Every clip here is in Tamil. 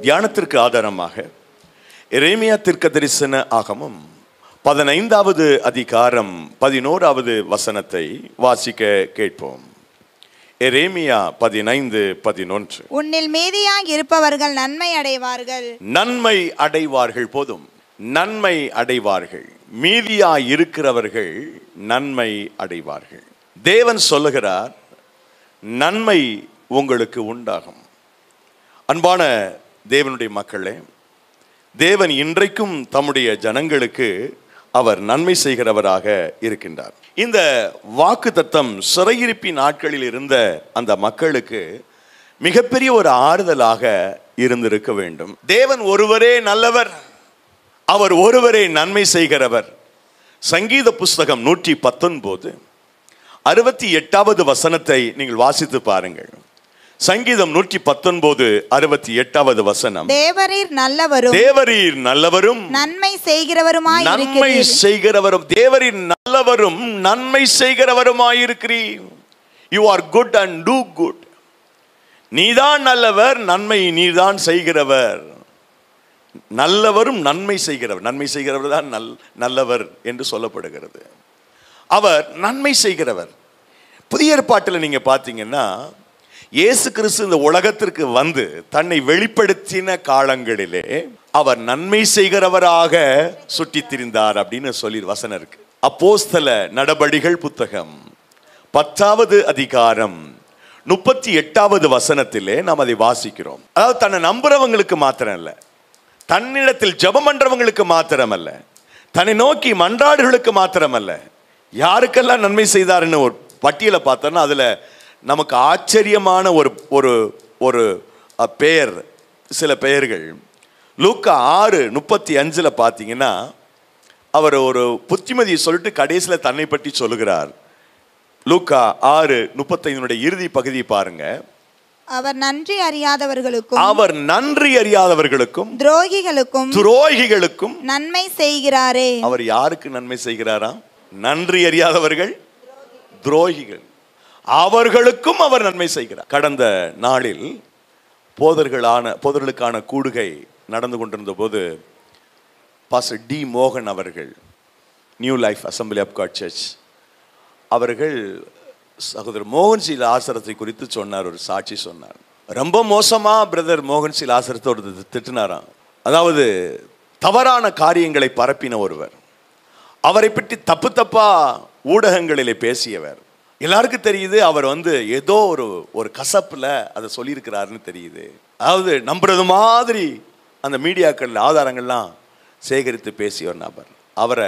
தியானத்திற்கு ஆதாரமாக எரேமியா தீர்க்க தரிசன ஆகமம் பதினைந்தாவது அதிகாரம் பதினோராவது வசனத்தை வாசிக்க கேட்போம் எரேமியா பதினைந்து பதினொன்று உன்னில் மீதியாய் இருப்பவர்கள் நன்மை அடைவார்கள் நன்மை அடைவார்கள் போதும் நன்மை அடைவார்கள் மீதியாய் இருக்கிறவர்கள் நன்மை அடைவார்கள் தேவன் சொல்லுகிறார் நன்மை உங்களுக்கு உண்டாகும் அன்பான தேவனுடைய மக்களே தேவன் இன்றைக்கும் தம்முடைய ஜனங்களுக்கு அவர் நன்மை செய்கிறவராக இருக்கின்றார் இந்த வாக்கு தத்தம் சிறையிருப்பி நாட்களில் இருந்த அந்த மக்களுக்கு மிகப்பெரிய ஒரு ஆறுதலாக இருந்திருக்க வேண்டும் தேவன் ஒருவரே நல்லவர் அவர் ஒருவரே நன்மை செய்கிறவர் சங்கீத புஸ்தகம் நூற்றி பத்தொன்பது அறுபத்தி எட்டாவது வசனத்தை நீங்கள் வாசித்து பாருங்கள் சங்கீதம் நூற்றி பத்தொன்பது அறுபத்தி எட்டாவது வசனம் தேவரீர் நல்லவரும் தேவரீர் நல்லவரும் நன்மை செய்கிறவருமாய் நன்மை இருக்கிறீர் செய்கிறவரும் தேவரின் நல்லவரும் நன்மை செய்கிறவருமாயிருக்கிறீர் you are good and do good நீதான் நல்லவர் நன்மை நீதான் செய்கிறவர் நல்லவரும் நன்மை செய்கிறவர் நன்மை செய்கிறவர் தான் நல் நல்லவர் என்று சொல்லப்படுகிறது அவர் நன்மை செய்கிறவர் புதிய ஏற்பாட்டில் நீங்க பார்த்தீங்கன்னா இயேசு கிறிஸ்து இந்த உலகத்திற்கு வந்து தன்னை வெளிப்படுத்தின காலங்களிலே அவர் நன்மை செய்கிறவராக சுற்றித் திரிந்தார் அப்படின்னு சொல்லி வசனம் இருக்கு அப்போஸ்தல நடபடிகள் புத்தகம் பத்தாவது அதிகாரம் முப்பத்தி எட்டாவது வசனத்திலே நாம் அதை வாசிக்கிறோம் அதாவது தன்னை நம்புறவங்களுக்கு மாத்திரம் இல்லை தன்னிடத்தில் ஜெபம் பண்றவங்களுக்கு மாத்திரமல்ல தன்னை நோக்கி மன்றாடுகளுக்கு மாத்திரமல்ல யாருக்கெல்லாம் நன்மை செய்தாருன்னு ஒரு பட்டியலை பார்த்தோன்னா அதுல நமக்கு ஆச்சரியமான ஒரு ஒரு ஒரு அ, பெயர் சில பெயர்கள் லூக்கா ஆறு முப்பத்தி அஞ்சுல பார்த்தீங்கன்னா அவர் ஒரு புத்திமதியை சொல்லிட்டு கடைசியில் தன்னை பற்றி சொல்லுகிறார் லூக்கா ஆறு முப்பத்தைந்தினுடைய இறுதி பகுதி பாருங்க அவர் நன்றி அறியாதவர்களுக்கும் அவர் நன்றி அறியாதவர்களுக்கும் துரோகிகளுக்கும் துரோகிகளுக்கும் நன்மை செய்கிறாரே அவர் யாருக்கு நன்மை செய்கிறாராம் நன்றி அறியாதவர்கள் துரோகிகள் அவர்களுக்கும் அவர் நன்மை செய்கிறார் கடந்த நாளில் போதர்களான போதர்களுக்கான கூடுகை நடந்து கொண்டிருந்த போது பாஸ்டர் டி மோகன் அவர்கள் new life assembly of God church அவர்கள் சகோதரர் மோகன்சீல் ஆசிரத்தை குறித்து சொன்னார் ஒரு சாட்சி சொன்னார் ரொம்ப மோசமா பிரதர் மோகன்சீல் ஆசிரத்தை ஒரு திட்டினாராம் அதாவது தவறான காரியங்களை பரப்பின ஒருவர் அவரை பற்றி தப்பு தப்பா ஊடகங்களிலே பேசியவர் எல்லாருக்கும் தெரியுது அவர் வந்து ஏதோ ஒரு ஒரு கசப்புல அதை சொல்லியிருக்கிறாருன்னு தெரியுது அதாவது நம்புறது மாதிரி அந்த மீடியாக்கள் ஆதாரங்கள்லாம் சேகரித்து பேசிய ஒரு நபர் அவரை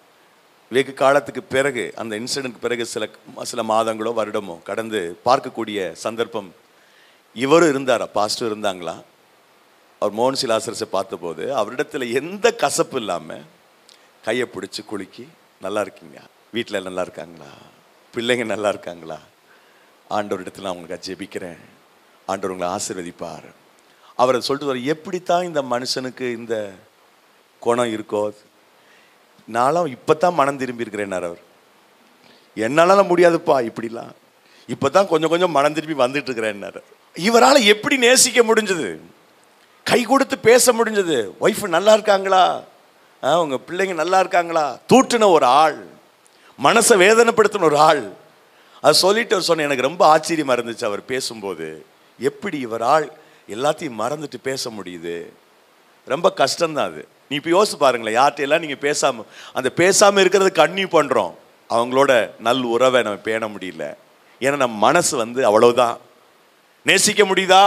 வெகு காலத்துக்கு பிறகு அந்த இன்சிடென்ட் பிறகு சில சில மாதங்களோ வருடமோ கடந்து பார்க்கக்கூடிய சந்தர்ப்பம் இவரும் இருந்தாரா பாஸ்டர் இருந்தாங்களா அவர் மோகன் சிலாசரஸை பார்த்தபோது அவரிடத்துல எந்த கசப்பு இல்லாமல் கையை பிடிச்சி குலுக்கி நல்லா இருக்கீங்க வீட்டில் நல்லா இருக்காங்களா பிள்ளைங்க நல்லா இருக்காங்களா ஆண்டவர் இடத்துல நான் உங்களுக்கு ஜெபிக்கிறேன் ஆண்டவர் உங்களை ஆசீர்வதிப்பார் அவரை சொல்லிட்டு வர எப்படித்தான் இந்த மனுஷனுக்கு இந்த குணம் இருக்கோ நானும் இப்போ தான் மனம் திரும்பி இருக்கிறேன்னார் அவர் என்னால முடியாதுப்பா இப்படிலாம் இப்போ தான் கொஞ்சம் கொஞ்சம் மனம் திரும்பி வந்துட்டு இருக்கிறேன்னாரு இவரால் எப்படி நேசிக்க முடிஞ்சது கை கொடுத்து பேச முடிஞ்சது ஒய்ஃப் நல்லா இருக்காங்களா ஆ, உங்க பிள்ளைங்க நல்லா இருக்காங்களா தூற்றின ஒரு ஆள் மனசை வேதனைப்படுத்தின ஒரு ஆள் அது சொல்லிட்டு அவர் சொன்ன எனக்கு ரொம்ப ஆச்சரியமா இருந்துச்சு அவர் பேசும்போது எப்படி இவரால் எல்லாத்தையும் மறந்துட்டு பேச முடியுது ரொம்ப கஷ்டம்தான் அது நீ இப்போ யோசிச்சு பாருங்களேன் யார்கிட்ட எல்லாம் நீங்கள் பேசாம அந்த பேசாம இருக்கிறது கண்ணி பண்றோம் அவங்களோட நல் உறவை நம்ம பேண முடியல ஏன்னா நம்ம மனசு வந்து அவ்வளவுதான் நேசிக்க முடியுதா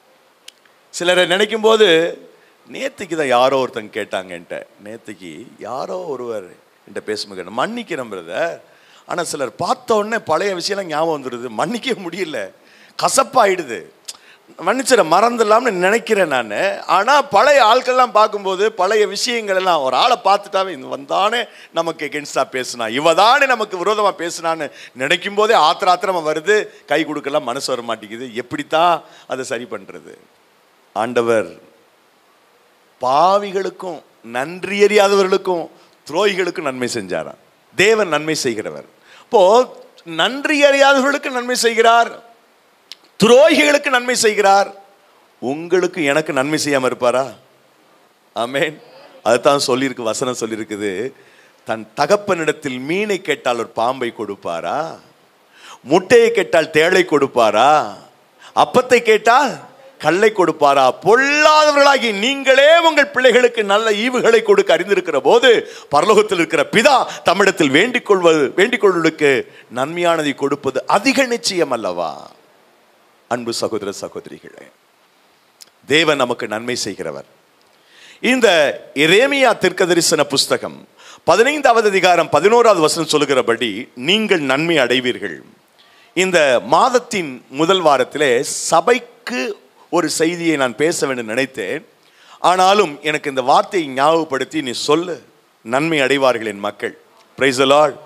சிலரை நினைக்கும் போது நேத்துக்கு தான் யாரோ ஒருத்தங்க கேட்டாங்க என்கிட்ட நேத்துக்கு யாரோ ஒருவர் என்கிட்ட பேசும்போது மன்னிக்கிறேன் பிரதர் ஆனால் சிலர் பார்த்த உடனே பழைய விஷயம்லாம் ஞாபகம் வந்துடுது மன்னிக்க முடியல கசப்பாயிடுது மன்னிச்சிட மறந்துடலாம்னு நினைக்கிறேன் நான் ஆனால் பழைய ஆட்கள்லாம் பார்க்கும்போது பழைய விஷயங்கள் எல்லாம் ஒரு ஆளை பார்த்துட்டாவே இந்த வந்தானே நமக்கு எகென்ஸ்டாக பேசினா இவ தானே நமக்கு விரோதமாக பேசினான்னு நினைக்கும் போதே ஆத்திர ஆத்திரமா வருது கை கொடுக்கலாம் மனசு வர மாட்டேங்குது எப்படித்தான் அதை சரி பண்ணுறது ஆண்டவர் பாவிகளுக்கும் நன்றி அறியாதவர்களுக்கும் துரோகிகளுக்கும் நன்மை செஞ்சாராம் தேவன் நன்மை செய்கிறவர் இப்போ நன்றி அறியாதவர்களுக்கு நன்மை செய்கிறார் துரோகிகளுக்கு நன்மை செய்கிறார் உங்களுக்கு எனக்கு நன்மை செய்யாம இருப்பாரா ஆமென் அதுதான் சொல்லியிருக்கு வசனம் சொல்லியிருக்குது தன் தகப்பனிடத்தில் மீனை கேட்டால் ஒரு பாம்பை கொடுப்பாரா முட்டையை கேட்டால் தேளை கொடுப்பாரா அப்பத்தை கேட்டால் கல்லை கொடுப்பாரா பொல்லாதவர்களாகி நீங்களே உங்கள் பிள்ளைகளுக்கு நல்ல ஈவுகளை கொடுக்க அறிந்திருக்கிற போது பரலோகத்தில் இருக்கிற பிதா தம்மிடத்தில் வேண்டிக் கொள்வது வேண்டிக் கொள்வதற்கு நன்மையானதை கொடுப்பது அதிக நிச்சயம் அல்லவா அன்பு சகோதர சகோதரிகளே தேவன் நமக்கு நன்மை செய்கிறவர் இந்த எரேமியா தீர்க்கதரிசன புஸ்தகம் பதினைந்தாவது அதிகாரம் பதினோராவது வசனம் சொல்லுகிறபடி நீங்கள் நன்மை அடைவீர்கள் இந்த மாதத்தின் முதல் வாரத்திலே சபைக்கு ஒரு செய்தியை நான் பேச வேண்டும் நினைத்தேன் ஆனாலும் எனக்கு இந்த வார்த்தையை ஞாபகப்படுத்தி நீ சொல்லு நன்மை அடைவார்கள் என் மக்கள் பிரைஸ்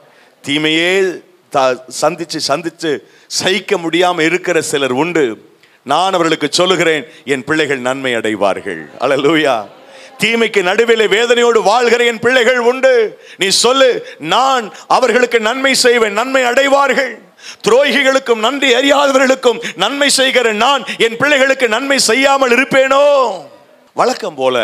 தீமையே த- சந்திச்சு சந்திச்சு சகிக்க முடியாம இருக்கிற சிலர் உண்டு நான் அவர்களுக்கு சொல்லுகிறேன் என் பிள்ளைகள் நன்மை அடைவார்கள் அல்லேலூயா தீமைக்கு நடுவிலே வேதனையோடு வாழ்கிற என் பிள்ளைகள் உண்டு நீ சொல்லு நான் அவர்களுக்கு நன்மை செய்வேன் நன்மை அடைவார்கள் துரோகிகளுக்கும் நன்றி அறியாதவர்களுக்கும் நன்மை செய்கிற நான் என் பிள்ளைகளுக்கு நன்மை செய்யாமல் இருப்பேனோ வழக்கம் போல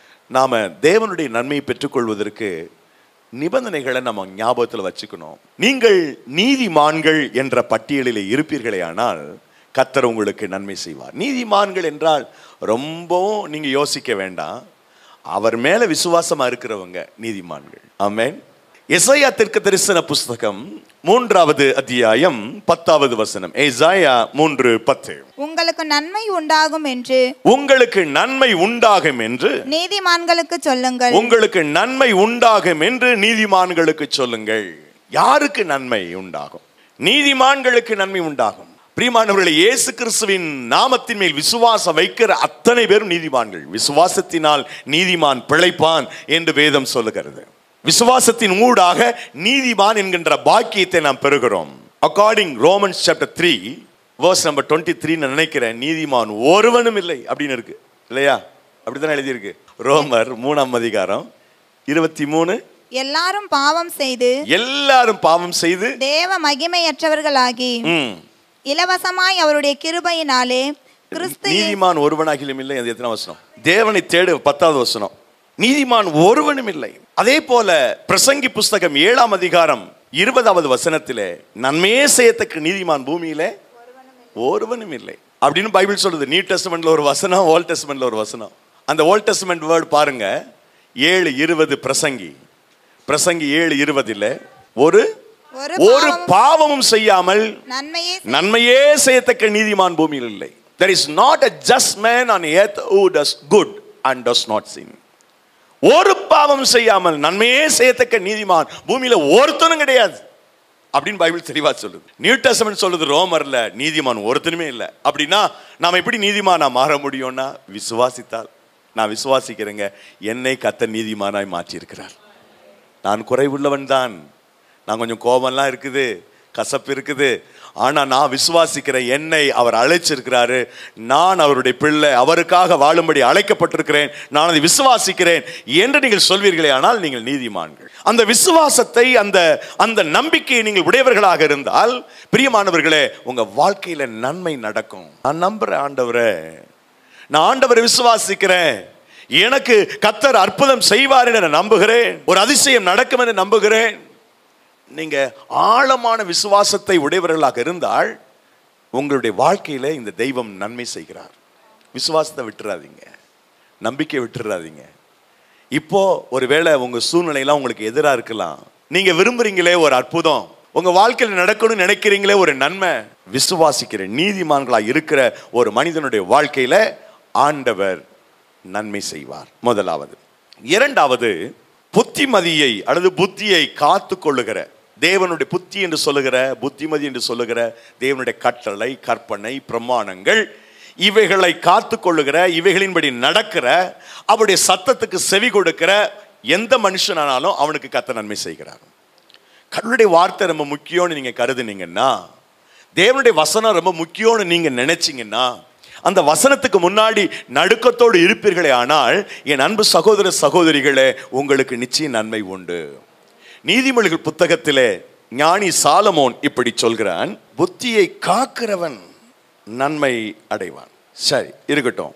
நாம தேவனுடைய நன்மையை பெற்றுக்கொள்வதற்கு நிபந்தனைகளை நம்ம ஞாபகத்தில் வச்சுக்கணும் நீங்கள் நீதிமான்கள் என்ற பட்டியலில் இருப்பீர்களே ஆனால் கத்தர் உங்களுக்கு நன்மை செய்வார் நீதிமான்கள் என்றால் ரொம்பவும் நீங்க யோசிக்க வேண்டாம் அவர் மேல விசுவாசமா இருக்கிறவங்க நீதிமான்கள் ஆமென் எசையா தெற்கு தரிசன புஸ்தகம் மூன்றாவது அத்தியாயம் பத்தாவது வசனம் ஏசாயா மூன்று பத்து உங்களுக்கு நன்மை உண்டாகும் என்று உங்களுக்கு நன்மை உண்டாகும் என்று நீதிமான்களுக்கு சொல்லுங்கள் உங்களுக்கு நன்மை உண்டாகும் என்று நீதிமான்களுக்கு சொல்லுங்கள் யாருக்கு நன்மை உண்டாகும் நீதிமான்களுக்கு நன்மை உண்டாகும் பிரியமானவர்களே இயேசு கிறிஸ்துவின் நாமத்தின் மேல் விசுவாசம் வைக்கிற அத்தனை பேரும் நீதிமான்கள் விசுவாசத்தினால் நீதிமான் பிழைப்பான் என்று வேதம் சொல்லுகிறது விசுவாசத்தின் ஊடாக நீதிமான் என்கின்ற பாக்கியத்தை நாம் பெறுகிறோம் according Romans chapter three verse number twenty three நினைக்கிறேன் நீதிமான் ஒருவனும் இல்லை அப்படின்னு இருக்கு இல்லையா அப்படித்தானே எழுதியிருக்கு ரோமர் மூணாம் அதிகாரம் இருபத்தி மூணு எல்லாரும் பாவம் செய்து எல்லாரும் பாவம் செய்து தேவ மகிமையற்றவர்களாகி ம், இலவசமாய் அவருடைய கிருபையினாலே கிறிஸ்து நீதிமான் ஒருவனாகிலும் இல்லை அது எத்தனை வசனம் தேவனை தேடு பத்தாவது வசனம் நீதிமான் ஒருவனும் இல்லை அதே போல பிரசங்கி புஸ்தகம் ஏழாம் அதிகாரம் இருபதாவது வசனத்திலே நன்மையே செய்யத்தக்க நீதிமான் பூமியிலே ஒருவனும் இல்லை அப்படின்னு பைபிள் சொல்லுது நியூ டெஸ்ட்மெண்ட்ல ஒரு வசனம் ஓல்ட் டெஸ்ட்மெண்ட்ல ஒரு வசனம் அந்த ஓல்ட் டெஸ்ட்மெண்ட் வேர்டு பாருங்க ஏழு இருபது பிரசங்கி பிரசங்கி ஏழு இருபதுல ஒரு ஒரு ஒரு பாவமும் பாவமும் செய்யாமல் நன்மையே நன்மையே செய்யத்தக்க நீதிமான் பூமியில் இல்லை there is not a just man on earth who does good and does not sin ஒரு பாவம் செய்யாமல் நன்மையே செய்யத்தக்க நீதிமான் பூமியில ஒருத்தனும் கிடையாது அப்படின்னு பைபிள் தெளிவா சொல்லுது நியூ டெஸ்டமென்ட் சொல்லுது ரோமர்ல நீதிமான் ஒருத்தனுமே இல்லை அப்படின்னா நாம எப்படி நீதிமானா மாற முடியும்னா விசுவாசித்தால் நான் விசுவாசிக்கிறேங்க என்னை கத்த நீதிமானாய் மாற்றி இருக்கிறார் நான் குறைவுள்ளவன் தான் நான் கொஞ்சம் கோபம்லாம் இருக்குது கசப்பு இருக்குது ஆனா நான் விசுவாசிக்கிறேன் என்னை அவர் அழைச்சிருக்கிறாரு நான் அவருடைய பிள்ளை அவருக்காக வாழும்படி அழைக்கப்பட்டிருக்கிறேன் நான் அதை விசுவாசிக்கிறேன் என்று நீங்கள் சொல்வீர்களே ஆனால் நீங்கள் நீதிமான்கள் அந்த விசுவாசத்தை அந்த அந்த நம்பிக்கையை நீங்கள் உடையவர்களாக இருந்தால் பிரியமானவர்களே உங்க வாழ்க்கையில நன்மை நடக்கும் நான் நம்புறேன் ஆண்டவரே நான் ஆண்டவரை விசுவாசிக்கிறேன் எனக்கு கத்தர் அற்புதம் செய்வார் என்று நான் நம்புகிறேன் ஒரு அதிசயம் நடக்கும் என்று நம்புகிறேன் நீங்க ஆழமான விசுவாசத்தை உடையவர்களாக இருந்தால் உங்களுடைய வாழ்க்கையில இந்த தெய்வம் நன்மை செய்கிறார் விசுவாசத்தை விட்டுறாதீங்க நம்பிக்கை விட்டுறாதீங்க இப்போ ஒருவேளை உங்க சூழ்நிலையெல்லாம் உங்களுக்கு எதிராக இருக்கலாம் நீங்க விரும்புறீங்களே ஒரு அற்புதம் உங்க வாழ்க்கையில் நடக்கணும்னு நினைக்கிறீங்களே ஒரு நன்மை விசுவாசிக்கிற நீதிமான்களா இருக்கிற ஒரு மனிதனுடைய வாழ்க்கையில ஆண்டவர் நன்மை செய்வார் முதலாவது இரண்டாவது புத்திமதியை அல்லது புத்தியை காத்து கொள்ளுகிற தேவனுடைய புத்தி என்று சொல்லுகிற புத்திமதி என்று சொல்லுகிற தேவனுடைய கட்டளை கற்பனை பிரமாணங்கள் இவைகளை காத்து கொள்ளுகிற இவைகளின்படி நடக்கிற அவருடைய சத்தத்துக்கு செவி கொடுக்கிற எந்த மனுஷனானாலும் அவனுக்கு கத்த நன்மை செய்கிறார் கடவுளுடைய வார்த்தை ரொம்ப முக்கியம்னு நீங்க கருதுனீங்கன்னா தேவனுடைய வசனம் ரொம்ப முக்கியம்னு நீங்க நினைச்சீங்கன்னா அந்த வசனத்துக்கு முன்னாடி நடுக்கத்தோடு இருப்பீர்களே ஆனால் என் அன்பு சகோதர சகோதரிகளே உங்களுக்கு நிச்சயம் நன்மை உண்டு நீதிமொழிகள் புத்தகத்திலே ஞானி சாலமோன் இப்படி சொல்கிறான் புத்தியை காக்கிறவன் நன்மை அடைவான் சரி இருக்கட்டும்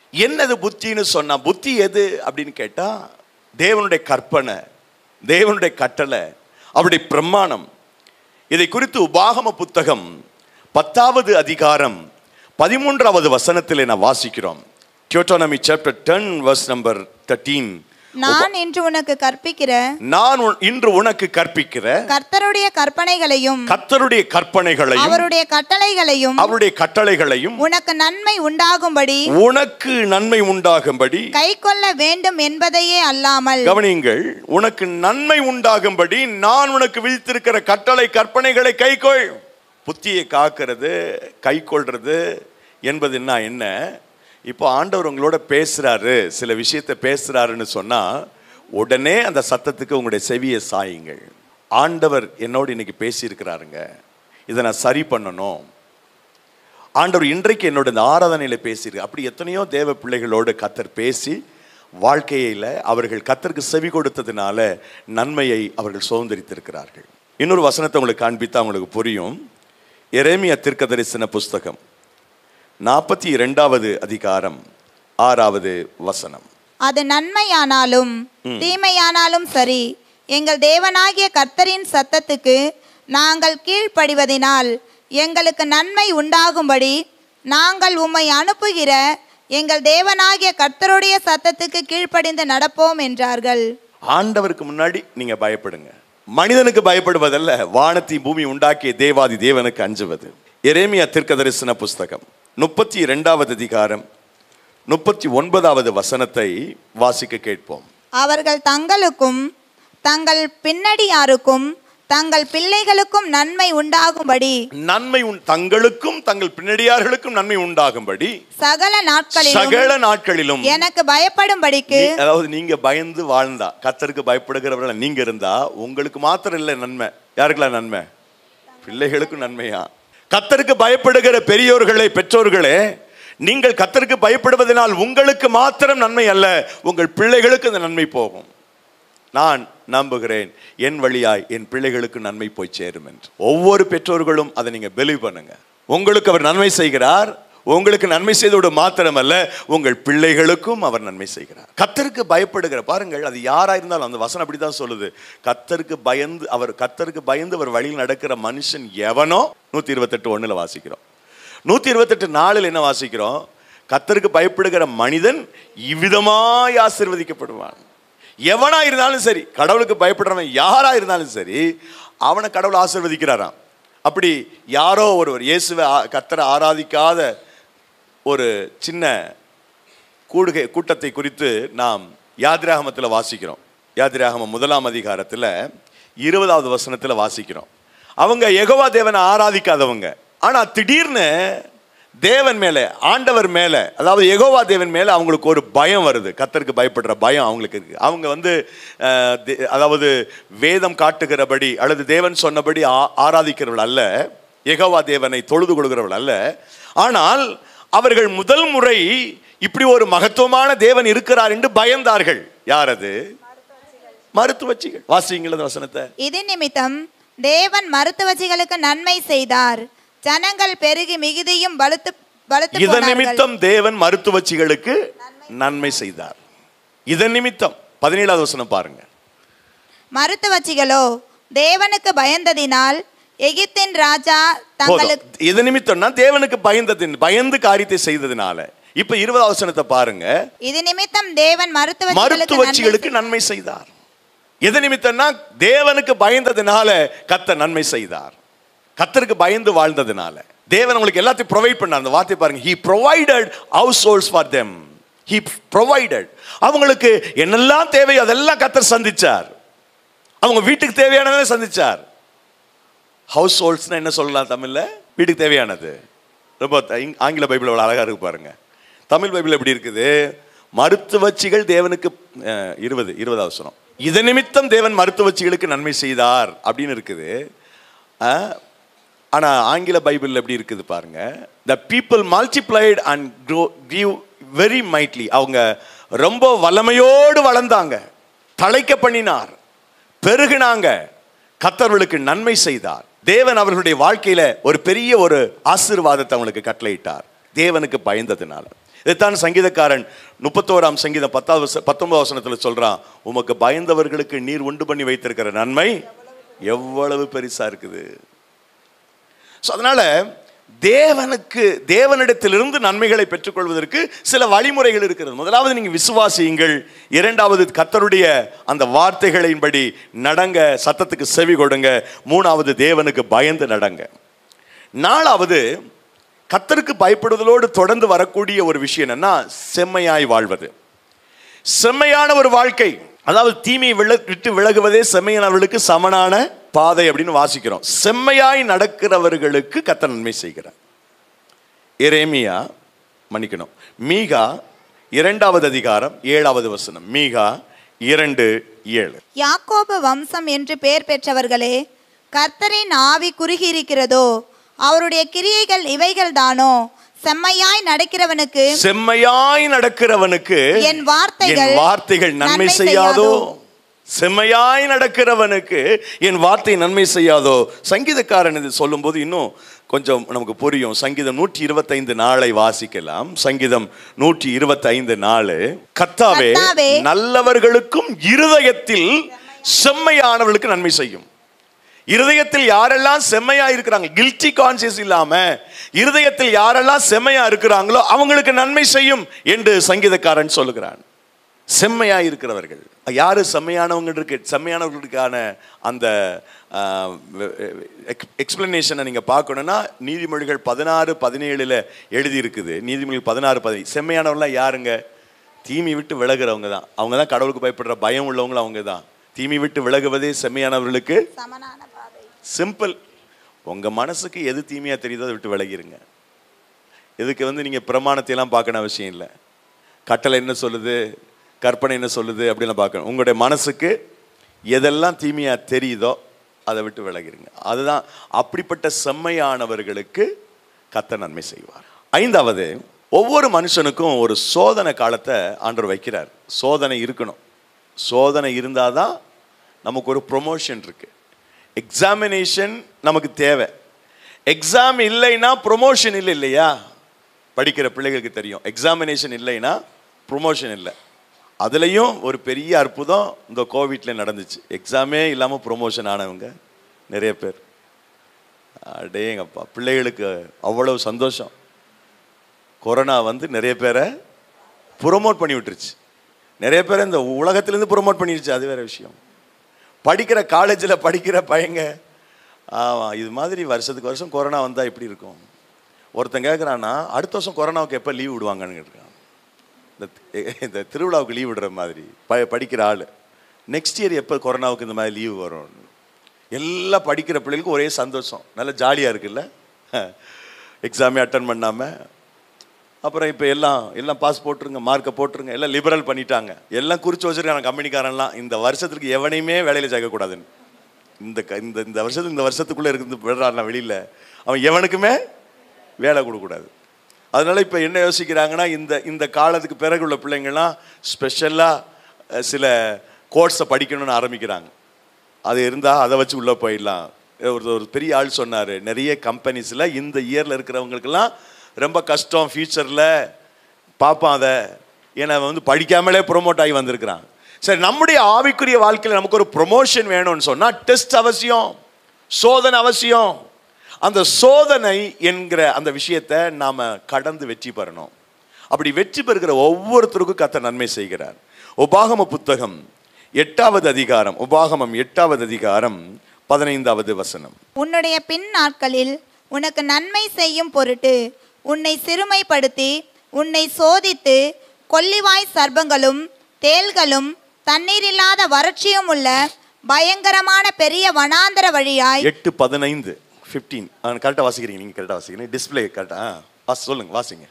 என்னது புத்தின்னு சொன்னா புத்தி எது அப்படின்னு கேட்டா தேவனுடைய கற்பனை தேவனுடைய கட்டளை அவருடைய பிரமாணம் இதை குறித்து உபாகம புத்தகம் பத்தாவது அதிகாரம் பதிமூன்றாவது வசனத்தில் நான் வாசிக்கிறோம் Deuteronomy chapter ten verse number thirteen நான் இன்று உனக்கு கற்பிக்கிற நான் உன்- இன்று உனக்கு கற்பிக்கிற கர்த்தருடைய கற்பனைகளையும் கர்த்தருடைய கற்பனைகளையும் அவருடைய கட்டளைகளையும் அவருடைய கட்டளைகளையும் உனக்கு நன்மை உண்டாகும்படி உனக்கு நன்மை உண்டாகும்படி கைக்கொள்ள வேண்டும் என்பதையே அல்லாமல் கவனியுங்கள் உனக்கு நன்மை உண்டாகும்படி நான் உனக்கு விதித்திருக்கிற கட்டளை கற்பனைகளை கைக்கொள் புத்தியை காக்கிறது கைக்கொள்றது என்பதுன்னா என்ன இப்போ ஆண்டவர் உங்களோட பேசுறாரு சில விஷயத்தை பேசுறாருன்னு சொன்னா உடனே அந்த சத்தத்துக்கு உங்களுடைய செவியை சாயுங்கள் ஆண்டவர் என்னோடு இன்னைக்கு பேசியிருக்கிறாருங்க இதை நான் சரி பண்ணணும் ஆண்டவர் இன்றைக்கு என்னோட இந்த ஆராதனையில் பேசியிருக்கு அப்படி எத்தனையோ தேவ பிள்ளைகளோடு கத்தர் பேசி வாழ்க்கையில் அவர்கள் கத்தருக்கு செவி கொடுத்ததுனால நன்மையை அவர்கள் சுதந்திரித்திருக்கிறார்கள் இன்னொரு வசனத்தை உங்களுக்கு காண்பித்தா உங்களுக்கு புரியும் எரேமியா தீர்க்க தரிசன புஸ்தகம் நாற்பத்தி இரண்டாவது அதிகாரம் ஆறாவது வசனம் அது நன்மையானாலும் தீமையானாலும் சரி எங்கள் தேவனாகிய கர்த்தரின் சத்தத்துக்கு நாங்கள் கீழ்ப்படிவதினால் எங்களுக்கு நன்மை உண்டாகும்படி நாங்கள் உம்மை அனுப்புகிற எங்கள் தேவனாகிய கர்த்தருடைய சத்தத்துக்கு கீழ்ப்படிந்து நடப்போம் என்றார்கள் ஆண்டவருக்கு முன்னாடி நீங்க பயப்படுங்க மனிதனுக்கு பயப்படுவதல்ல வானத்தை பூமி உண்டாக்கிய தேவாதி தேவனுக்கு அஞ்சுவது எரேமியா தீர்க்க தரிசன புஸ்தகம் முப்பத்தி இரண்டாவது அதிகாரம் முப்பத்தி ஒன்பதாவது வசனத்தை வாசிக்க கேட்போம் அவர்கள் தங்களுக்கும் தங்கள் பின்னடியாருக்கும் தங்கள் பிள்ளைகளுக்கும் நன்மை உண்டாகும்படி நன்மை உண் தங்களுக்கும் தங்கள் பின்னடியார்களுக்கும் நன்மை உண்டாகும்படி சகல நாட்களிலும் சகல நாட்களிலும் எனக்கு பயப்படும்படிக்கு நீ- அதாவது நீங்க பயந்து வாழ்ந்தா கத்தருக்கு பயப்படுகிறவர்கள் நீங்க இருந்தா உங்களுக்கு மாத்திரம் இல்லை நன்மை யாருக்கெல்லாம் நன்மை பிள்ளைகளுக்கும் நன்மையா கத்தருக்கு பயப்படுகிற பெரியோர்களே பெற்றோர்களே நீங்கள் கத்தருக்கு பயப்படுவதனால் உங்களுக்கு மாத்திரம் நன்மை அல்ல உங்கள் பிள்ளைகளுக்கு அந்த நன்மை போகும் நான் நம்புகிறேன் என் வழியாய் என் பிள்ளைகளுக்கு நன்மை போய் சேரும் என்று ஒவ்வொரு பெற்றோர்களும் அதை நீங்க பிலீவ் பண்ணுங்க உங்களுக்கு அவர் நன்மை செய்கிறார் உங்களுக்கு நன்மை செய்தோடு மாத்திரமல்ல உங்கள் பிள்ளைகளுக்கும் அவர் நன்மை செய்கிறார் கத்தருக்கு பயப்படுகிற பாருங்கள் அது யாரா இருந்தாலும் அந்த வசனம் அப்படிதான் சொல்லுது கத்தருக்கு பயந்து அவர் கத்தருக்கு பயந்து அவர் வழியில் நடக்கிற மனுஷன் எவனோ நூத்தி இருபத்தெட்டு ஒண்ணுல வாசிக்கிறோம் நூத்தி இருபத்தெட்டு நாளில் என்ன வாசிக்கிறோம் கத்தருக்கு பயப்படுகிற மனிதன் இவ்விதமாய் ஆசீர்வதிக்கப்படுவான் எவனா இருந்தாலும் சரி கடவுளுக்கு பயப்படுறவன் யாரா இருந்தாலும் சரி அவனை கடவுள் ஆசீர்வதிக்கிறாராம் அப்படி யாரோ ஒருவர் இயேசுவை ஆ- கத்தரை ஆராதிக்காத ஒரு சின்ன கூடுகை கூட்டத்தை குறித்து நாம் யாதிராகமத்தில் வாசிக்கிறோம் யாதிராகமம் முதலாம் அதிகாரத்தில் இருபதாவது வசனத்தில் வாசிக்கிறோம் அவங்க யெகோவா தேவனை ஆராதிக்காதவங்க ஆனா திடீர்னு தேவன் மேலே ஆண்டவர் மேலே அதாவது யெகோவா தேவன் மேலே அவங்களுக்கு ஒரு பயம் வருது கத்தருக்கு பயப்படுற பயம் அவங்களுக்கு இருக்கு அவங்க வந்து அஹ், தே- அதாவது வேதம் காட்டுகிறபடி அல்லது தேவன் சொன்னபடி ஆ- ஆராதிக்கிறவர்கள் அல்ல யெகோவா தேவனை தொழுது கொள்கிறவர்கள் அல்ல ஆனால் அவர்கள் முதல் முறை இப்படி ஒரு மகத்துவமான தேவன் இருக்கிறார் என்று பயந்தார்கள் யார் அது மருத்துவச்சிகள் வாசிங்கள அந்த வசனத்தை இது நிமித்தம் தேவன் மருத்துவச்சிகளுக்கு நன்மை செய்தார் ஜனங்கள் பெருகி மிகுதியும் பலுத்து பலுத்து இதன் போனார்கள். நிமித்தம் தேவன் மருத்துவச்சிகளுக்கு நன்மை செய்தார் இதன் நிமித்தம் பதினேழாவது வசனம் பாருங்க மருத்துவச்சிகளோ தேவனுக்கு பயந்ததினால் எகிப்தின் ராஜா போதும் தங்களுக்கு இது நிமித்தம்னா தேவனுக்கு பயந்ததின் பயந்து காரியத்தை செய்ததுனால இப்ப இருபதாவது வசனத்தை பாருங்க இது நிமித்தம் தேவன் மருத்துவச்சிகளுக்கு நன்மை மருத்துவச்சிகளுக்கு நன்மை செய்தார் எது நிமித்தம்னா தேவனுக்கு பயந்ததுனால கத்த நன்மை செய்தார் கத்தருக்கு பயந்து வாழ்ந்ததுனால தேவன் உங்களுக்கு எல்லாத்தையும் ப்ரொவைட் பண்ணார் அந்த வார்த்தை பாருங்க he provided households for them he provided அவங்களுக்கு என்னெல்லாம் தேவையோ அதெல்லாம் கத்தர் சந்திச்சார் அவங்க வீட்டுக்கு தேவையானதை சந்திச்சார் ஹவுஸ் ஹோல்ட்ஸ்னா என்ன சொல்லலாம் தமிழ்ல வீட்டுக்கு தேவையானது ரொம்ப த- இங்- ஆங்கில பைபிள் அவ்வளோ அழகா இருக்கு பாருங்க தமிழ் பைபிள் எப்படி இருக்குது மருத்துவச்சிகள் தேவனுக்கு அஹ், இருபது இருபதாவது வசனம் இது நிமித்தம் தேவன் மருத்துவச்சிகளுக்கு நன்மை செய்தார் அப்படின்னு இருக்குது அஹ், ஆனா ஆங்கில பைபிள் எப்படி இருக்குது பாருங்க the people multiplied and grow give very mightily அவங்க ரொம்ப வல்லமையோடு வளர்ந்தாங்க தழைக்க பண்ணினார் பெருகினாங்க கத்தர்களுக்கு நன்மை செய்தார் தேவன் அவர்களுடைய வாழ்க்கையில ஒரு பெரிய ஒரு ஆசீர்வாதத்தை அவங்களுக்கு கட்டளையிட்டார் தேவனுக்கு பயந்ததுனால இதைத்தான் சங்கீதக்காரன் முப்பத்தோராம் சங்கீதம் பத்தாவது வச- பத்தொன்பது வசனத்துல சொல்றான் உமக்கு பயந்தவர்களுக்கு நீர் உண்டு பண்ணி வைத்திருக்கிற நன்மை எவ்வளவு பெருசா இருக்குது ஸோ அதனால தேவனுக்கு தேவனிடத்திலிருந்து நன்மைகளை பெற்றுக்கொள்வதற்கு சில வழிமுறைகள் இருக்கிறது முதலாவது நீங்க விசுவாசியுங்கள் இரண்டாவது கத்தருடைய அந்த வார்த்தைகளின்படி நடங்க சத்தத்துக்கு செவி கொடுங்க மூணாவது தேவனுக்கு பயந்து நடங்க நாலாவது கத்தருக்கு பயப்படுதலோடு தொடர்ந்து வரக்கூடிய ஒரு விஷயம் என்னன்னா செம்மையாய் வாழ்வது செம்மையான ஒரு வாழ்க்கை அதாவது தீமையை வில விட்டு விலகுவதே செம்மையானவர்களுக்கு சமனான பாதை அப்படின்னு வாசிக்கிறோம் செம்மையாய் நடக்கிறவர்களுக்கு கத்த நன்மை செய்கிறார் எரேமியா மன்னிக்கணும் மீகா இரண்டாவது அதிகாரம் ஏழாவது வசனம் மீகா இரண்டு ஏழு யாக்கோபு வம்சம் என்று பெயர் பெற்றவர்களே கர்த்தரின் ஆவி குறுகியிருக்கிறதோ அவருடைய கிரியைகள் இவைகள்தானோ செம்மையாய் நடக்கிறவனுக்கு செம்மையாய் நடக்கிறவனுக்கு என் வார்த்தைகள் என் வார்த்தைகள் நன்மை நன்மை செய்யாதோ செய்யாதோ. செம்மையாய் நடக்கிறவனுக்கு என் வார்த்தை நன்மை செய்யாதோ சங்கீதக்காரன் இது சொல்லும்போது இன்னும் கொஞ்சம் நமக்கு புரியும் சங்கீதம் நூற்றி இருபத்தைந்து நாளை வாசிக்கலாம் சங்கீதம் நூற்றி இருபத்தைந்து நாலு கத்தாவே கர்த்தாவே, நல்லவர்களுக்கும் இருதயத்தில் செம்மையானவர்களுக்கு நன்மை செய்யும் இருதயத்தில் யாரெல்லாம் செம்மையா இருக்கிறாங்க கில்ட்டி கான்சியஸ் இல்லாம இருதயத்தில் யாரெல்லாம் செம்மையா இருக்கிறாங்களோ அவங்களுக்கு நன்மை செய்யும் என்று சங்கீதக்காரன் சொல்லுகிறான் செம்மையா இருக்கிறவர்கள் யாரு செம்மையானவங்க இருக்கு செம்மையானவர்களுக்கான அந்த எக்ஸ்பிளனேஷனை நீங்க பார்க்கணும்னா நீதிமொழிகள் பதினாறு பதினேழுல எழுதி இருக்குது நீதிமொழிகள் பதினாறு பதினேழு செம்மையானவர்கள்லாம் யாருங்க தீமை விட்டு விலகுறவங்க தான் அவங்க தான் கடவுளுக்கு பயப்படுற பயம் உள்ளவங்களும் அவங்க தான் தீமை விட்டு விலகுவதே செம்மையானவர்களுக்கு சமனான பாதை சிம்பிள் உங்க மனசுக்கு எது தீமையா தெரியுதோ அதை விட்டு விலகிருங்க இதுக்கு வந்து நீங்க பிரமாணத்தை எல்லாம் பார்க்கணும் அவசியம் இல்லை கட்டளை என்ன சொல்லுது கற்பனை என்ன சொல்லுது அப்படிலாம் பார்க்கணும் உங்களுடைய மனசுக்கு எதெல்லாம் தீமையா தெரியுதோ அதை விட்டு விலகிருங்க அதுதான் அப்படிப்பட்ட செம்மையானவர்களுக்கு கத்த நன்மை செய்வார் ஐந்தாவது ஒவ்வொரு மனுஷனுக்கும் ஒரு சோதனை காலத்தை ஆண்டவர் வைக்கிறார் சோதனை இருக்கணும் சோதனை இருந்தாதான் நமக்கு ஒரு ப்ரொமோஷன் இருக்கு எக்ஸாமினேஷன் நமக்கு தேவை எக்ஸாம் இல்லைன்னா ப்ரொமோஷன் இல்லை இல்லையா படிக்கிற பிள்ளைகளுக்கு தெரியும் எக்ஸாமினேஷன் இல்லைன்னா ப்ரொமோஷன் இல்லை அதுலேயும் ஒரு பெரிய அற்புதம் இந்த கோவிட்ல நடந்துச்சு எக்ஸாமே இல்லாமல் ப்ரொமோஷன் ஆனவங்க நிறைய பேர் அடேங்கப்பா பிள்ளைகளுக்கு அவ்வளவு சந்தோஷம் கொரோனா வந்து நிறைய பேரை ப்ரொமோட் பண்ணி விட்டுருச்சு நிறைய பேரை இந்த உலகத்திலேருந்து ப்ரொமோட் பண்ணிடுச்சு அது வேற விஷயம் படிக்கிற காலேஜில் படிக்கிற பையங்க ஆமாம் இது மாதிரி வருஷத்துக்கு வருஷம் கொரோனா வந்தால் எப்படி இருக்கும் ஒருத்தன் கேட்குறான்னா அடுத்த வருஷம் கொரோனாவுக்கு எப்போ லீவ் விடுவாங்கன்னு கேட்குறான் இந்த இந்த திருவிழாவுக்கு லீவ் விடுற மாதிரி ப படிக்கிற ஆள் நெக்ஸ்ட் இயர் எப்போ கொரோனாவுக்கு இந்த மாதிரி லீவ் வரும் எல்லாம் படிக்கிற பிள்ளைகளுக்கு ஒரே சந்தோஷம் நல்ல ஜாலியாக இருக்குல்ல எக்ஸாமே அட்டன் பண்ணாமல் அப்புறம் இப்போ எல்லாம் எல்லாம் பாஸ் போட்டுருங்க மார்க்கை போட்டுருங்க எல்லாம் லிபரல் பண்ணிட்டாங்க எல்லாம் குறிச்சு வச்சிருக்காங்க கம்பெனிக்காரன்லாம் இந்த வருஷத்துக்கு எவனையுமே வேலையில் சேர்க்கக்கூடாதுன்னு இந்த க- இந்த இந்த வருஷத்துக்கு இந்த வருஷத்துக்குள்ளே இருந்து விடுறான் வெளியில் அவன் எவனுக்குமே வேலை கொடுக்கக்கூடாது அதனால இப்போ என்ன யோசிக்கிறாங்கன்னா இந்த இந்த காலத்துக்கு பிறகு உள்ள பிள்ளைங்கள்லாம் ஸ்பெஷலாக சில கோர்ஸை படிக்கணும்னு ஆரம்பிக்கிறாங்க அது இருந்தால் அதை வச்சு உள்ளே போயிடலாம் ஒரு ஒரு பெரிய ஆள் சொன்னார் நிறைய கம்பெனிஸில் இந்த இயரில் இருக்கிறவங்களுக்கெல்லாம் ரொம்ப கஷ்டம் ஃப்யூச்சரில் பார்ப்பான் அதை ஏன்னா அவன் வந்து படிக்காமலே ப்ரொமோட் ஆகி வந்திருக்கிறான் சரி நம்முடைய ஆவிக்குரிய வாழ்க்கையில் நமக்கு ஒரு ப்ரொமோஷன் வேணும்னு சொன்னால் டெஸ்ட் அவசியம் சோதனை அவசியம் அந்த சோதனை என்கிற அந்த விஷயத்தை நாம் கடந்து வெற்றி பெறணும் அப்படி வெற்றி பெறுகிற ஒவ்வொருத்தருக்கும் கத்த நன்மை செய்கிறார் உபாகம புத்தகம் எட்டாவது அதிகாரம் உபாகமம் எட்டாவது அதிகாரம் பதினைந்தாவது வசனம் உன்னுடைய பின் நாட்களில் உனக்கு நன்மை செய்யும் பொருட்டு உன்னை சிறுமைப்படுத்தி உன்னை சோதித்து கொல்லிவாய் சர்ப்பங்களும் தேள்களும் தண்ணீரில்லாத வறட்சியும் உள்ள பயங்கரமான பெரிய வனாந்தர வழியாய் எட்டு பதினைந்து ஃபிஃப்டீன் கரெக்டாக வாசிக்கிறீங்க நீங்கள் கரெக்டாக வாசிக்கிறீங்க டிஸ்பிளே கரெக்டாக வாசி சொல்லுங்க வாசிங்க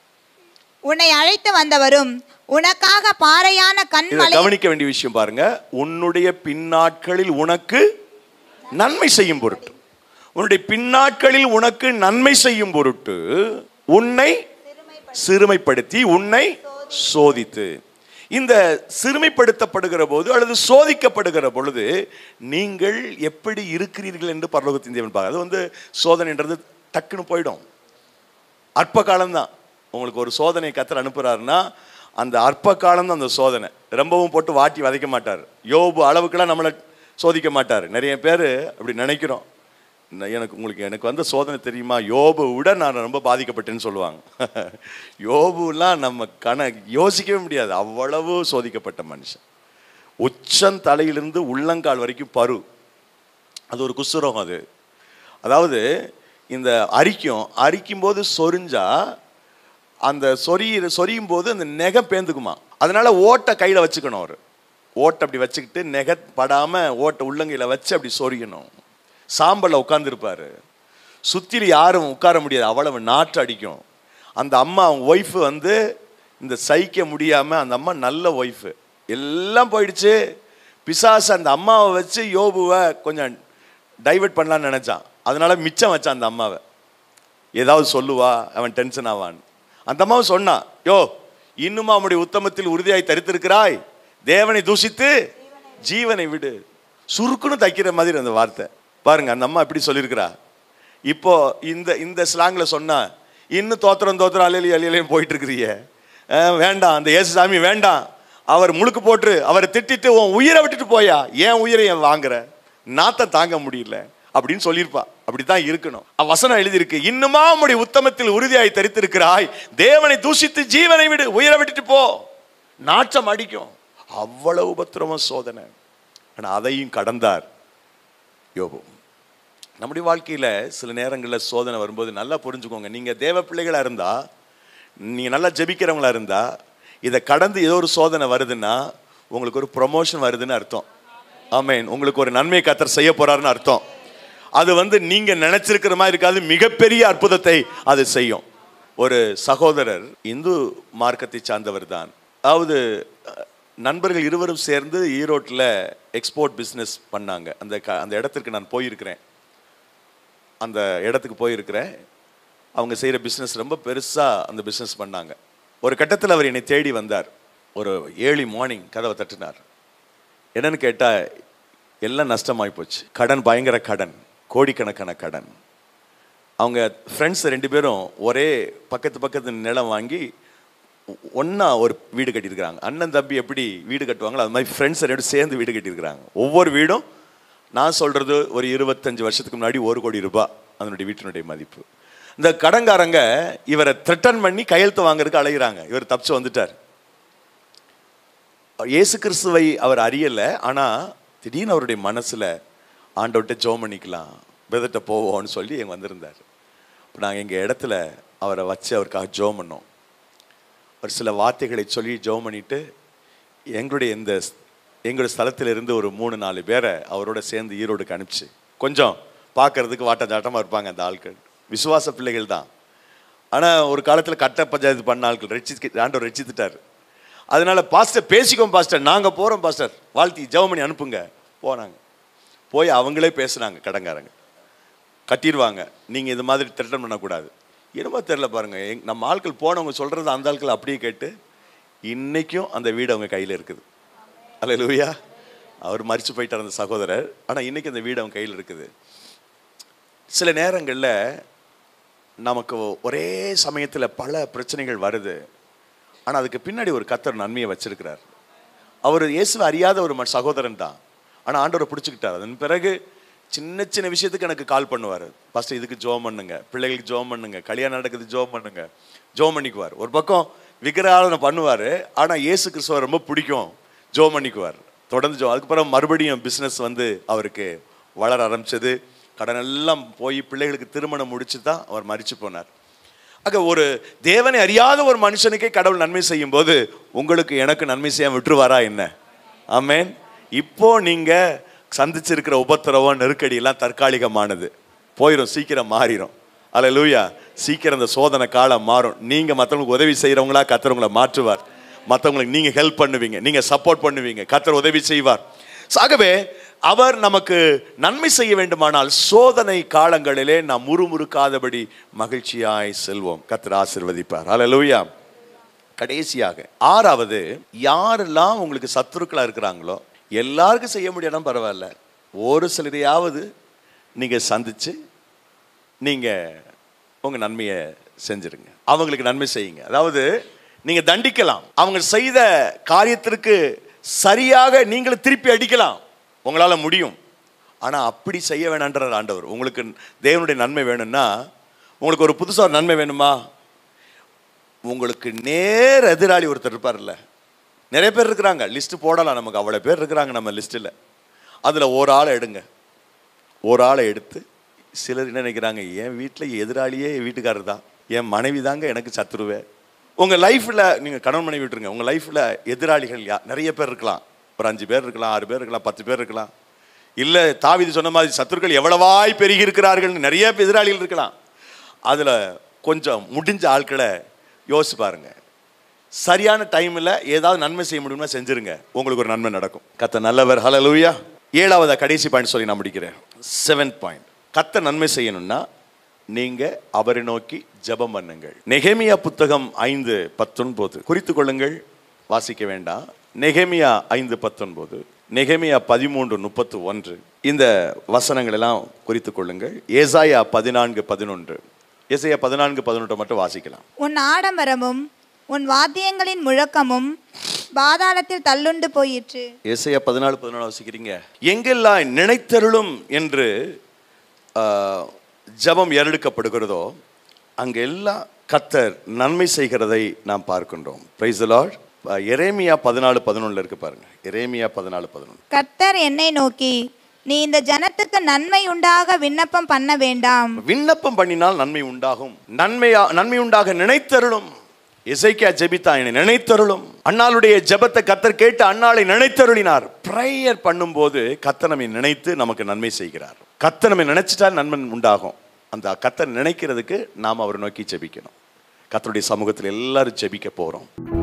உன்னை அழைத்து வந்தவரும் உனக்காக பாறையான இதை கண்மலை கவனிக்க வேண்டிய விஷயம் பாருங்க உன்னுடைய பின்னாட்களில் உனக்கு நன்மை செய்யும் பொருட்டு உன்னுடைய பின்னாட்களில் உனக்கு நன்மை செய்யும் பொருட்டு உன்னை சிறுமைப்படுத்தி உன்னை சோதித்து இந்த சிறுமைப்படுத்தப்படுகிற போது அல்லது சோதிக்கப்படுகிற பொழுது நீங்கள் எப்படி இருக்கிறீர்கள் என்று பரலோகத்தின் தேவன் பார்க்க அது வந்து சோதனைன்றது டக்குன்னு போயிடும் அற்ப காலம்தான் உங்களுக்கு ஒரு சோதனை கத்தர் அனுப்புறாருன்னா அந்த அற்ப காலம் தான் அந்த சோதனை ரொம்பவும் போட்டு வாட்டி வதைக்க மாட்டார் யோபு அளவுக்குலாம் நம்மளை சோதிக்க மாட்டார் நிறைய பேர் அப்படி நினைக்கிறோம் ந- எனக்கு உங்களுக்கு எனக்கு வந்த சோதனை தெரியுமா யோபு விட நான் ரொம்ப பாதிக்கப்பட்டேன்னு சொல்லுவாங்க யோபுலாம் நம்ம கண யோசிக்கவே முடியாது அவ்வளவு சோதிக்கப்பட்ட மனுஷன் உச்சம் தலையிலிருந்து உள்ளங்கால் வரைக்கும் பரு அது ஒரு குஷ்டரோகம் அது அதாவது இந்த அரிக்கும் அரிக்கும் போது சொரிஞ்சா அந்த சொறி சொரியும் போது அந்த நெகம் பேந்துக்குமா அதனால ஓட்டை கையில் வச்சுக்கணும் அவர் ஓட்டை அப்படி வச்சுக்கிட்டு நெக படாம ஓட்டை உள்ளங்கையில வச்சு அப்படி சொரியணும் சாம்பல்ல உட்காந்துருப்பாரு சுத்தில யாரும் உட்கார முடியாது அவ்வளவு நாற்று அடிக்கும் அந்த அம்மா அவங்க ஒய்ஃபு வந்து இந்த சகிக்க முடியாம அந்த அம்மா நல்ல ஒய்ஃபு எல்லாம் போயிடுச்சு பிசாசு அந்த அம்மாவை வச்சு யோபுவை கொஞ்சம் டைவர்ட் பண்ணலாம்னு நினைச்சான் அதனால மிச்சம் வச்சான் அந்த அம்மாவை ஏதாவது சொல்லுவா அவன் டென்ஷன் ஆவான் அந்த அம்மாவும் சொன்னான் யோ இன்னுமா அவனுடைய உத்தமத்தில் உறுதியாய் தரித்திருக்கிறாய் தேவனை தூஷித்து ஜீவனை விடு சுருக்குன்னு தைக்கிற மாதிரி அந்த வார்த்தை பாருங்க அந்த அம்மா எப்படி சொல்லியிருக்கிறா இப்போ இந்த இந்த ஸ்லாங்ல சொன்னா இன்னும் தோத்திரம் தோத்திரம் அலையிலையும் அலையிலையும் போயிட்டு இருக்கிறீங்க அஹ், வேண்டாம் அந்த இயேசுசாமி வேண்டாம் அவர் முழுக்கு போட்டு அவரை திட்டிட்டு உன் உயிரை விட்டுட்டு போயா ஏன் உயிரை ஏன் வாங்குற நாத்தம் தாங்க முடியல அப்படின்னு சொல்லியிருப்பா அப்படித்தான் இருக்கணும் அ, வசனம் எழுதியிருக்கு இன்னுமா உம்முடைய உத்தமத்தில் உறுதியாய் தரித்திருக்கிறாய் தேவனை தூஷித்து ஜீவனை விடு உயிரை விட்டுட்டு போ நாற்றம் அடிக்கும் அவ்வளவு உபத்திரமும் சோதனை ஆனா அதையும் கடந்தார் யோபு நம்முடைய வாழ்க்கையில சில நேரங்களில் சோதனை வரும்போது நல்லா புரிஞ்சுக்கோங்க நீங்க தேவ பிள்ளைகளா இருந்தா நீங்க நல்லா ஜெபிக்கிறவங்களா இருந்தா இதை கடந்து ஏதோ ஒரு சோதனை வருதுன்னா உங்களுக்கு ஒரு ப்ரொமோஷன் வருதுன்னு அர்த்தம் ஆமென் உங்களுக்கு ஒரு நன்மை கத்தர் செய்ய போறாருன்னு அர்த்தம் அது வந்து நீங்க நினைச்சிருக்கிற மாதிரி இருக்காது மிகப்பெரிய அற்புதத்தை அது செய்யும் ஒரு சகோதரர் இந்து மார்க்கத்தை சார்ந்தவர் தான் அதாவது அஹ், நண்பர்கள் இருவரும் சேர்ந்து ஈரோட்டில் எக்ஸ்போர்ட் பிஸ்னஸ் பண்ணாங்க அந்த க அந்த இடத்திற்கு நான் போயிருக்கிறேன் அந்த இடத்துக்கு போயிருக்கிறேன் அவங்க செய்கிற பிஸ்னஸ் ரொம்ப பெருசாக அந்த பிஸ்னஸ் பண்ணாங்க ஒரு கட்டத்தில் அவர் என்னை தேடி வந்தார் ஒரு ஏழி மார்னிங் கதவை தட்டினார் என்னன்னு கேட்டால் எல்லாம் நஷ்டமாகி போச்சு கடன் பயங்கர கடன் கோடிக்கணக்கான கடன் அவங்க ஃப்ரெண்ட்ஸ் ரெண்டு பேரும் ஒரே பக்கத்து பக்கத்து நிலம் வாங்கி ஒன்றா ஒரு வீடு கட்டியிருக்கிறாங்க அண்ணன் தம்பி எப்படி வீடு கட்டுவாங்களோ அது மாதிரி ஃப்ரெண்ட்ஸ் ரெண்டு சேர்ந்து வீடு கட்டியிருக்கிறாங்க ஒவ்வொரு வீடும் நான் சொல்கிறது ஒரு இருபத்தஞ்சு வருஷத்துக்கு முன்னாடி ஒரு கோடி ரூபாய் அதனுடைய வீட்டினுடைய மதிப்பு இந்த கடன்காரங்க இவரை த்ரெட்டன் பண்ணி கையெழுத்து வாங்குறதுக்கு அலைகிறாங்க இவர் தப்பிச்சு வந்துட்டார் இயேசு கிறிஸ்துவை அவர் அறியலை ஆனால் திடீர்னு அவருடைய மனசில் ஆண்டவர்கிட்ட ஜோம் பண்ணிக்கலாம் பிரதர்கிட்ட போவோம்னு சொல்லி எங்க வந்திருந்தார் இப்போ நாங்கள் எங்கள் இடத்துல அவரை வச்சு அவருக்காக ஜோம் பண்ணோம் ஒரு சில வார்த்தைகளை சொல்லி ஜோம் பண்ணிட்டு எங்களுடைய இந்த எங்களுடைய ஸ்தலத்தில் இருந்து ஒரு மூணு நாலு பேரை அவரோட சேர்ந்து ஈரோடுக்கு அனுப்பிச்சு கொஞ்சம் பார்க்கறதுக்கு வாட்டச்சாட்டமாக இருப்பாங்க அந்த ஆட்கள் விசுவாச பிள்ளைகள் தான் ஆனால் ஒரு காலத்தில் கட்ட பஞ்சாயத்து பண்ண ஆட்கள் ரட்சி ஆண்டவர் ரட்சித்துட்டார் அதனால பாஸ்டர் பேசிக்கோம் பாஸ்டர் நாங்கள் போகிறோம் பாஸ்டர் வாழ்த்தி ஜெபம் பண்ணி அனுப்புங்க போனாங்க போய் அவங்களே பேசுனாங்க கடங்காரங்க கட்டிடுவாங்க நீங்கள் இது மாதிரி திட்டம் பண்ணக்கூடாது என்னமோ தெரில பாருங்க எங் நம்ம ஆட்கள் போனவங்க சொல்கிறது அந்த ஆட்கள் அப்படியே கேட்டு இன்னைக்கும் அந்த வீடு அவங்க கையில் இருக்குது அல்ல லூயா அவர் மறிச்சு போயிட்டார் அந்த சகோதரர் ஆனால் இன்னைக்கு அந்த வீடு அவங்க கையில் இருக்குது சில நேரங்களில் நமக்கு ஒரே சமயத்தில் பல பிரச்சனைகள் வருது ஆனால் அதுக்கு பின்னாடி ஒரு கத்தர் நன்மையை வச்சிருக்கிறார் அவர் இயேசுவை அறியாத ஒரு ம- சகோதரன் தான் ஆனால் ஆண்டவரை பிடிச்சிக்கிட்டார் அதன் பிறகு சின்ன சின்ன விஷயத்துக்கு எனக்கு கால் பண்ணுவார் ஃபஸ்ட்டு இதுக்கு ஜோம் பண்ணுங்க பிள்ளைகளுக்கு ஜோம் பண்ணுங்க கல்யாணம் நடக்குது ஜோம் பண்ணுங்க ஜோம் பண்ணிக்குவார் ஒரு பக்கம் விக்கிரகாராதனை பண்ணுவார் ஆனால் இயேசு கிறிஸ்துவ ரொம்ப பிடிக்கும் ஜோம் பண்ணிக்குவார் தொடர்ந்து ஜோ அதுக்கப்புறம் மறுபடியும் பிஸ்னஸ் வந்து அவருக்கு வளர ஆரம்பிச்சது கடன் எல்லாம் போய் பிள்ளைகளுக்கு திருமணம் முடிச்சு தான் அவர் மறிச்சு போனார் ஆக ஒரு தேவனை அறியாத ஒரு மனுஷனுக்கே கடவுள் நன்மை செய்யும் போது உங்களுக்கு எனக்கு நன்மை செய்ய விட்டுருவாரா என்ன ஆமென் இப்போ நீங்க சந்திச்சிருக்கிற உபத்திரவம் நெருக்கடி எல்லாம் தற்காலிகமானது போயிடும் சீக்கிரம் மாறிடும் அல்ல லூயா சீக்கிரம் அந்த சோதனை காலம் மாறும் நீங்க மற்றவங்களுக்கு உதவி செய்யறவங்களா கத்தரவங்களை மாற்றுவார் மற்றவங்களுக்கு நீங்க ஹெல்ப் பண்ணுவீங்க நீங்க சப்போர்ட் பண்ணுவீங்க கத்தர் உதவி செய்வார் ஆகவே அவர் நமக்கு நன்மை செய்ய வேண்டுமானால் சோதனை காலங்களிலே நாம் முறுமுறுக்காதபடி மகிழ்ச்சியாய் செல்வோம் கத்தர் ஆசிர்வதிப்பார் அல்லேலூயா கடைசியாக ஆறாவது யாரெல்லாம் உங்களுக்கு சத்துருக்களா இருக்கிறாங்களோ எல்லாருக்கும் செய்ய முடியாதும் பரவாயில்ல ஒரு சிலரையாவது நீங்க சந்திச்சு நீங்க உங்க நன்மையை செஞ்சிருங்க அவங்களுக்கு நன்மை செய்யுங்க அதாவது நீங்க தண்டிக்கலாம் அவங்க செய்த காரியத்திற்கு சரியாக நீங்களும் திருப்பி அடிக்கலாம் உங்களால முடியும் ஆனா அப்படி செய்ய வேணான்றார் ஆண்டவர் உங்களுக்கு தேவனுடைய நன்மை வேணும்னா உங்களுக்கு ஒரு புதுசா ஒரு நன்மை வேணுமா உங்களுக்கு நேர் எதிராளி ஒருத்தர் இருப்பார்ல நிறைய பேர் இருக்கிறாங்க லிஸ்ட் போடலாம் நமக்கு அவ்வளோ பேர் இருக்கிறாங்க நம்ம லிஸ்ட்டில் அதில் ஒரு ஆளை எடுங்க ஒரு ஆளை எடுத்து சிலர் என்ன நினைக்கிறாங்க என் வீட்டில் எதிராளியே என் வீட்டுக்காரர் தான் என் மனைவி தாங்க எனக்கு சத்துருவே உங்கள் லைஃப்பில் நீங்கள் கணவன் மனைவி விட்டுருங்க உங்கள் லைஃப்பில் எதிராளிகள் யா நிறைய பேர் இருக்கலாம் ஒரு அஞ்சு பேர் இருக்கலாம் ஆறு பேர் இருக்கலாம் பத்து பேர் இருக்கலாம் இல்லை தாவிது சொன்ன மாதிரி சத்துருக்கள் எவ்வளவாய் பெருகி இருக்கிறார்கள்னு நிறைய பேர் எதிராளிகள் இருக்கலாம் அதில் கொஞ்சம் முடிஞ்ச ஆட்களை யோசிச்சு பாருங்க சரியான டைமில் ஏதாவது நன்மை செய்ய முடியும்னா செஞ்சிருங்க உங்களுக்கு ஒரு நன்மை நடக்கும் கத்த நல்லவர் ஹலலூயா ஏழாவது கடைசி பாயிண்ட் சொல்லி நான் முடிக்கிறேன் செவன்த் பாயிண்ட் கத்த நன்மை செய்யணும்னா நீங்க அவரை நோக்கி ஜெபம் பண்ணுங்கள் நெகேமியா புத்தகம் ஐந்து பத்தொன்பது குறித்து கொள்ளுங்கள் வாசிக்க வேண்டாம் நெகேமியா ஐந்து பத்தொன்பது நெகேமியா பதிமூன்று முப்பத்து ஒன்று இந்த வசனங்கள் எல்லாம் குறித்து கொள்ளுங்கள் ஏசாயா பதினான்கு பதினொன்று ஏசாயா பதினான்கு பதினொன்று மட்டும் வாசிக்கலாம் உன் ஆடம்பரமும் உன் வாத்தியங்களின் முழக்கமும் பாதாளத்தில் தள்ளுண்டு போயிற்று ஏசாயா பதினாலு பதினாலு வாசிக்கிறீங்க எங்கெல்லாம் நினைத்தருளும் என்று ஆ, ஜெபம் ஏறெடுக்கப்படுகிறதோ அங்கெல்லாம் கத்தர் நன்மை செய்கிறதை நாம் பார்க்கின்றோம் பிரைஸ் லார்ட் எரேமியா பதினாலு பதினொன்றுல இருக்கு பாருங்க எரேமியா பதினாலு பதினொன்று கர்த்தர் என்னை நோக்கி நீ இந்த ஜனத்துக்கு நன்மை உண்டாக விண்ணப்பம் பண்ண வேண்டாம் விண்ணப்பம் பண்ணினால் நன்மை உண்டாகும் நன்மையா நன்மை உண்டாக நினைத்தருளும் இசைக்கா ஜெபித்தா என்னை நினைத்தருளும் அண்ணாளுடைய ஜெபத்தை கத்தர் கேட்டு அண்ணாளை நினைத்தருளினார் ப்ரேயர் பண்ணும்போது கத்தர் நம்மை நினைத்து நமக்கு நன்மை செய்கிறார் கத்தர் நம்மை நினைச்சிட்டா நன்மை உண்டாகும் அந்த கத்தர் நினைக்கிறதுக்கு நாம் அவரை நோக்கி ஜெபிக்கணும் கத்தருடைய சமூகத்தில் எல்லாரும் ஜெபிக்க போறோம்